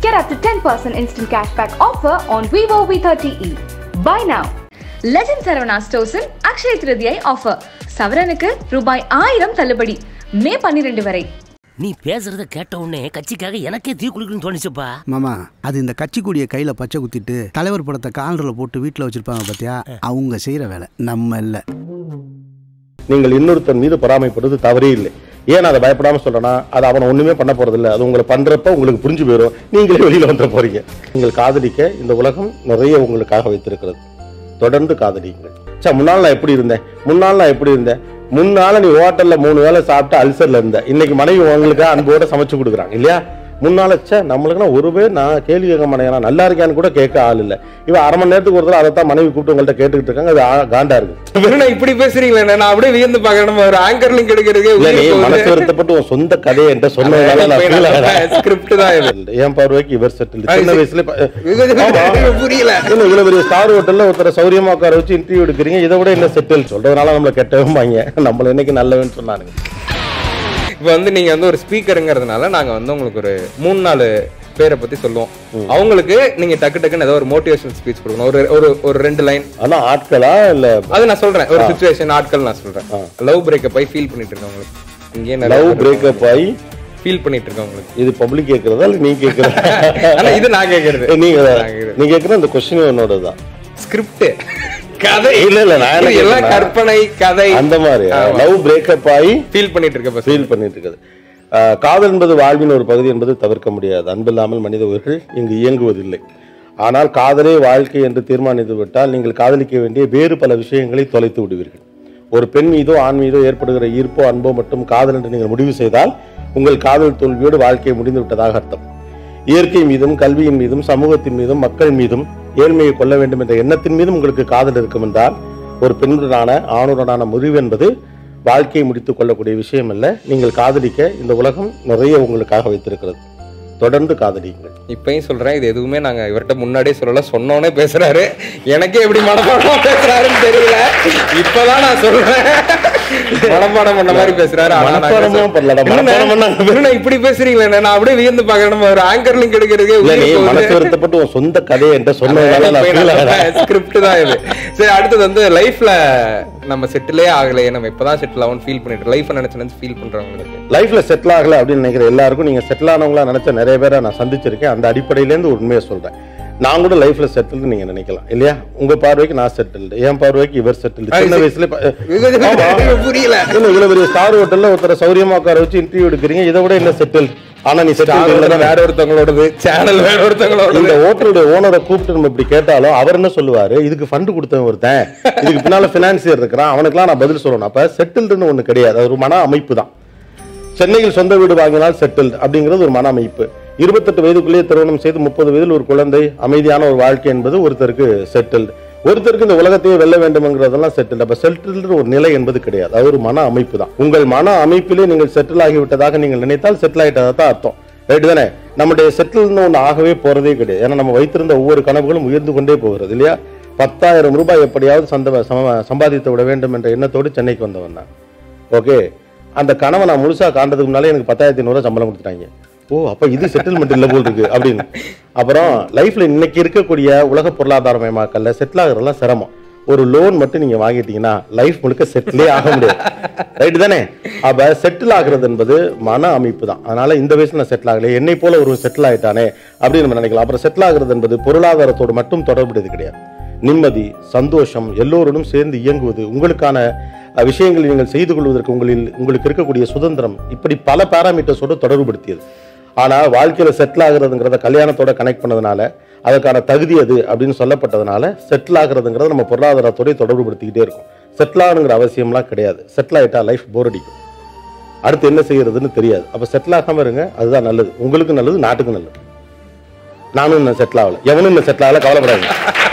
Get up to 10% instant cashback offer on Vivo V30e. Buy now. Legend Saravana ஸ்டோர்ஸின் Akshaya Tritiya offer சவரனுக்கு ரூபாய் ஆயிரம் தள்ளுபடி மே பன்னிரண்டு வரை நீ பேசுறத கேட்ட உடனே கட்சிக்காக எனக்கே தீ குளிக்கணும்னு தோணுச்சுப்பா மாமா அது இந்த கட்சி கொடியை கையில பச்சை குத்திட்டு தலைவர் படத்தை காலரில் போட்டு வீட்டில் வச்சிருப்பாங்க பார்த்தியா அவங்க செய்யற வேலை நம்ம இல்லை நீங்கள் இன்னொருத்தன் மீது பொறாமைப்படுறது தவறே இல்லை ஏன் அதை பயப்படாம சொல்றேன்னா அது அவனை ஒண்ணுமே பண்ண போறது இல்ல அது உங்களை பண்றப்ப உங்களுக்கு புரிஞ்சு போயிடும் நீங்களே வெளியில வந்துட போறீங்க நீங்கள் காதலிக்க இந்த உலகம் நிறைய உங்களுக்காக வைத்திருக்கிறது தொடர்ந்து காதலியுங்கள் சே முன்னாள் நான் எப்படி இருந்தேன் முன்னாள் நான் எப்படி இருந்தேன் முன்னால நீ ஹோட்டல்ல மூணு வேளை சாப்பிட்டு அல்சர்ல இருந்த இன்னைக்கு மனைவி உங்களுக்கு அன்போட சமைச்சு கொடுக்குறாங்க இல்லையா முன்னால ச்சே நம்மளுக்குலாம் ஒரு பேர் நான் கேள்வி கேட்க மாட்டேங்கிறான் நல்லா இருக்கான்னு கூட கேட்க ஆள் இல்ல இவன் அரை மணி நேரத்துக்கு ஒரு தடவை அதைத்தான் மனைவி கூப்பிட்டு உங்கள்ட்ட கேட்டுக்கிட்டு இருக்காங்க அது ஆ- காண்டா இருக்கு வெறும் நான் இப்படி பேசுறீங்களே நான் அப்படியே வியந்து பாக்குறேன் நம்ம ஒரு ஆங்கர் லிங்க் எடுக்கிறதுக்கு இல்ல நீ மனசு வருத்தப்பட்டு உன் சொந்த கதையை என்கிட்ட சொன்னதால நான் feel ஆகிறேன். ஸ்கிரிப்ட் தான் இது என் பார்வைக்கு இவர் செட்டில் அது சின்ன சரி. வயசுல ப- இது ஆமா. புரியல இல்ல இவ்வளவு பெரிய ஸ்டார் ஹோட்டல்ல ஒருத்தர சௌரியமா உட்கார வச்சு இன்டர்வியூ எடுக்கிறீங்க இதை விட என்ன செட்டில் சொல்றதுனால நம்மள கெட்டவம்பாங்க நம்மள என்னைக்கு நல்லவன்னு சொன்னானுங்க இப்போ வந்து நீங்க வந்து ஒரு ஸ்பீக்கருங்கிறதுனால நாங்க வந்து உங்களுக்கு ஒரு மூணு நாலு பேரை பத்தி சொல்லுவோம் அவங்களுக்கு நீங்க டக்கு டக்குன்னு ஏதோ ஒரு மோட்டிவேஷனல் ஸ்பீச் கொடுக்கணும் ஒரு ஒரு ஒரு ரெண்டு லைன் ஆனா ஆட்களா இல்ல அது நான் சொல்றேன் ஒரு சுச்சுவேஷன் ஆட்கள் நான் சொல்றேன் லவ் பிரேக்கப் ஆகி ஃபீல் பண்ணிட்டு இருக்கவங்களுக்கு இங்கே லவ் பிரேக்கப் ஆகி ஃபீல் பண்ணிட்டு இருக்கவங்களுக்கு இது பப்ளிக் கேக்குறதா இல்ல நீ கேக்குறதா ஆனா இது நான் கேக்குறது நீங்க நான் கேக்குறது. நீ கேக்குற இந்த கொஸ்டின் உன்னோட தான் ஸ்கிரிப்ட் கதை இல்ல இல்ல நான் என்ன இது எல்லாம் கேக்குறேன்னா, கற்பனை கதை அந்த மாதிரி லவ் பிரேக்கப் ஆகி ஃபீல் பண்ணிட்டு இருக்க பசங்க ஃபீல் பண்ணிட்டு இருக்குது ஆஹ் காதல் என்பது வாழ்வின் ஒரு பகுதி என்பது தவிர்க்க முடியாது அன்பில்லாமல் மனித உயிர்கள் இங்கு இயங்குவதில்லை ஆனால் காதலே வாழ்க்கை என்று தீர்மானித்து விட்டால் நீங்கள் காதலிக்க வேண்டிய வேறு பல விஷயங்களை தொலைத்து விடுவீர்கள் ஒரு பெண் மீதோ ஆண் மீதோ ஏற்படுகிற ஈர்ப்போ அன்போ மட்டும் காதல் என்று நீங்கள் முடிவு செய்தால் உங்கள் காதல் தோல்வியோடு வாழ்க்கை முடிந்து விட்டதாக அர்த்தம் இயற்கை மீதும் கல்வியின் மீதும் சமூகத்தின் மீதும் மக்கள் மீதும் ஏழ்மையை கொள்ள வேண்டும் என்ற எண்ணத்தின் மீதும் உங்களுக்கு காதல் இருக்கும் என்றால் ஒரு பெண்ணுடனான ஆணுடனான முறிவு என்பது வாழ்க்கையை முடித்துக் கொள்ளக்கூடிய விஷயம் அல்ல நீங்கள் காதலிக்க இந்த உலகம் நிறைய உங்களுக்காக வைத்திருக்கிறது தொடர்ந்து காதலியுங்கள் இப்பயும் சொல்றேன் இது எதுவுமே நாங்க இவர்கிட்ட முன்னாடியே சொல்லல சொன்னோனே பேசுறாரு எனக்கே எப்படி மனப்பாடமா பேசுறாருன்னு தெரியல இப்பதான் நான் சொல்றேன் மனப்பாடம் பண்ண மாதிரி பேசுறாரு ஆனா நான் மனப்பாடமா பேசுறேன். பண்ணலடா, மனப்பாடம் என்ன பண்ணாங்க. என்ன இப்படி பேசுறீங்களே நான் அப்படியே வியந்து பாக்குறேன் நம்ம ஒரு ஆங்கர் லிங்க் எடுக்கிறதுக்கு இல்ல நீ மனசு வருத்தப்பட்டு உன் சொந்த கதையை என்கிட்ட சொன்னதுனால நான் feel ஆகிறேன். ஸ்கிரிப்ட் தான் இது சரி அடுத்தது வந்து லைஃப்ல நம்ம செட்டிலே ஆகலையே நம்ம இப்பதான் செட்டில் ஆகும் ஃபீல் பண்ணிட்டு லைஃப் நினைச்சு நினைச்சு ஃபீல் பண்றவங்களுக்கு லைஃப்ல செட்டில் ஆகல அப்படின்னு நினைக்கிற எல்லாருக்கும் நீங்க செட்டில் ஆனவங்களா நினைச்ச நிறைய பேரை நான் சந்திச்சிருக்கேன் அந்த அடிப்படையில இருந்து ஒரு உண்மையை சொல்றேன் நான் கூட லைஃப்ல செட்டில் நீங்க நினைக்கலாம் இல்லையா உங்க பார்வைக்கு நான் செட்டில் என் பார்வைக்கு இவர் செட்டில் சின்ன வயசுல ப- ஆமா. புரியல இல்ல இவ்வளவு பெரிய ஸ்டார் ஹோட்டல்ல ஒருத்தர சௌரியமா உட்கார வச்சு இன்டர்வியூ எடுக்கிறீங்க இதை விட என்ன செட்டில் ஆனா நீ செட்டில் வேற ஒருத்தவங்களோடது சேனல் வேற ஒருத்தவங்களோடது இந்த ஹோட்டலுடைய ஓனரை கூப்பிட்டு நம்ம இப்படி கேட்டாலும் அவர் என்ன சொல்லுவாரு இதுக்கு ஃபண்ட் கொடுத்தவன் ஒருத்தன் இதுக்கு பின்னால பினான்சியர் இருக்கிறான் அவனுக்குலாம் நான் பதில் சொல்லணும் அப்ப செட்டில்டுன்னு ஒண்ணு கிடையாது அது ஒரு மன அமைப்பு தான் சென்னையில் சொந்த வீடு வாங்கினால் செட்டில்டு அப்படிங்கிறது ஒரு மன அமைப்பு இருபத்தெட்டு வயதுக்குள்ளேயே திருமணம் செய்து முப்பது வயதில் ஒரு குழந்தை அமைதியான ஒரு வாழ்க்கை என்பது ஒருத்தருக்கு செட்டில்டு ஒருத்தருக்கு இந்த உலகத்தையே வெல்ல வேண்டும்ங்கிறதெல்லாம் செட்டில் அப்ப செட்டில்டு ஒரு நிலை என்பது கிடையாது அது ஒரு மன அமைப்பு தான் உங்கள் மன அமைப்பிலே நீங்கள் செட்டில் ஆகிவிட்டதாக நீங்கள் நினைத்தால் செட்டில் ஆகிட்டதா தான் அர்த்தம் ரைட்டு தானே நம்முடைய செட்டில்னு ஒன்று ஆகவே போறதே கிடையாது ஏன்னா நம்ம வைத்திருந்த ஒவ்வொரு கனவுகளும் உயர்ந்து கொண்டே போகிறது இல்லையா பத்தாயிரம் ரூபாய் எப்படியாவது சந்த சம- சம்பாதித்து விட வேண்டும் என்ற எண்ணத்தோடு சென்னைக்கு வந்தவன் நான் ஓகே அந்த கனவை நான் முழுசா காண்டதுக்கு முன்னாலே எனக்கு பத்தாயிரத்தி ஐநூறுவா சம்பளம் கொடுத்துட்டாங்க ஓ அப்ப இது செட்டில்மெண்ட் இல்லை போல் இருக்கு அப்படின்னு அப்புறம் லைஃப்ல இன்னைக்கு இருக்கக்கூடிய உலக பொருளாதாரமயமாக்கல்ல செட்டில் ஆகுறதெல்லாம் சிரமம் ஒரு லோன் மட்டும் நீங்க வாங்கிட்டீங்கன்னா லைஃப் முழுக்க செட்டிலே ஆக முடியாது ரைட் தானே அப்ப செட்டில் ஆகுறது என்பது மன அமைப்பு தான் அதனால இந்த வயசுல நான் செட்டில் ஆகல என்னை போல ஒரு செட்டில் ஆயிட்டானே அப்படின்னு நம்ம நினைக்கலாம் அப்புறம் செட்டில் ஆகுறது என்பது பொருளாதாரத்தோடு மட்டும் தொடர்புடையது கிடையாது நிம்மதி சந்தோஷம் எல்லோருடன் சேர்ந்து இயங்குவது உங்களுக்கான அஹ், விஷயங்களை நீங்கள் செய்து கொள்வதற்கு உங்களில் உங்களுக்கு இருக்கக்கூடிய சுதந்திரம் இப்படி பல பாராமீட்டர்ஸோடு தொடர்புபடுத்தியது ஆனால் வாழ்க்கையில செட்டில் ஆகுறதுங்கிறத கல்யாணத்தோட கனெக்ட் பண்ணதுனால அதற்கான தகுதி அது அப்படின்னு சொல்லப்பட்டதுனால செட்டில் ஆகுறதுங்கிறத நம்ம பொருளாதாரத்தோடய தொடர்புபடுத்திக்கிட்டே இருக்கும் செட்டில் ஆகணுங்கிற அவசியம்லாம் கிடையாது செட்டில் ஆயிட்டா லைஃப் போர் அடிக்கும் அடுத்து என்ன செய்யறதுன்னு தெரியாது அப்ப செட்டில் ஆகாம இருங்க அதுதான் நல்லது உங்களுக்கு நல்லது நாட்டுக்கு நல்லது நானும் இன்னும் செட்டில் ஆகல எவனும் இன்னும் செட்டில் ஆகல கவலைப்படாது